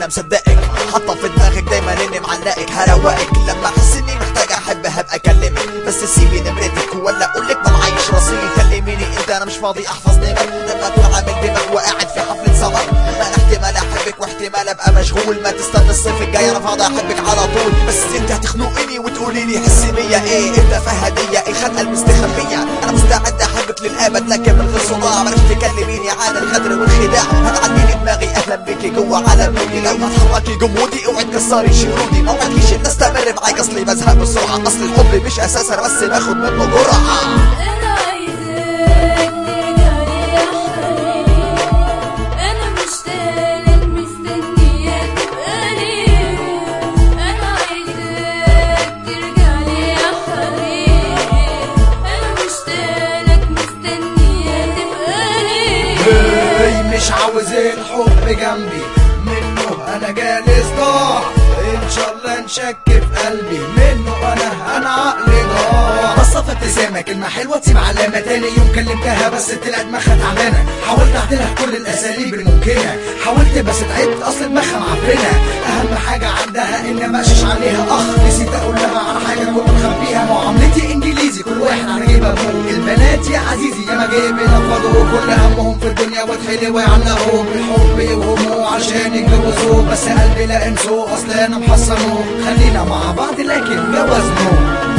انا مصدقك حاطه في دماغك دايما اني معلقك هروقك لما احس اني محتاج احب هبقى اكلمك بس سيبي نمرتك ولا اقول لك ما معيش رصيد كلميني انت انا مش فاضي احفظ نمر لما اكون عامل دماغ وقاعد في حفله سمر ما انا احتمال احبك واحتمال ابقى مشغول ما تستنى الصيف الجاي انا فاضي احبك على طول بس انت هتخنقيني وتقولي لي حسي بيا ايه انت فهديه ايه خلقه المستخبيه انا مستعد احبك للابد لكن من غير صداع بلاش تكلميني عن الغدر والخداع هتعدي لي دماغي اهلا بيكي جوه على مودي لو هتحركي جمودي اوعي تكسري شرودي ما وعدكيش ان استمر معاك اصلي بزهق بسرعه اصل الحب مش اساس انا بس باخد منه جرعه انا عايزاك ترجعلي يا حبيبي انا مشتاقلك مستنية تبقى لي انا عايزاك ترجعلي يا حبيبي انا مشتاقلك مستنية تبقى لي هي مش عاوز الحب جنبي منه انا جالس ضاع ان شاء الله نشك في قلبي منه انا انا عقلي ضاع بصة في ابتسامة كلمة حلوة تسيب علامة تاني يوم كلمتها بس طلعت دماغها تعبانة حاولت اعدلها كل الاساليب الممكنة حاولت بس تعبت اصل دماغها معفنة اهم حاجة عندها ان ماشيش عليها اخ نسيت اقول لها على حاجة كنت مخبيها معاملتي انجليزي كل واحد على جيب ابوه البنات يا عزيزي يا ما جيب ينفضوا كل همهم في الدنيا واتحلوا ويعلقوا بالحب يوهموا عشان يتجوزوه بس قلبي لا انسوه اصل انا محصنه خلينا مع بعض لكن جوزنه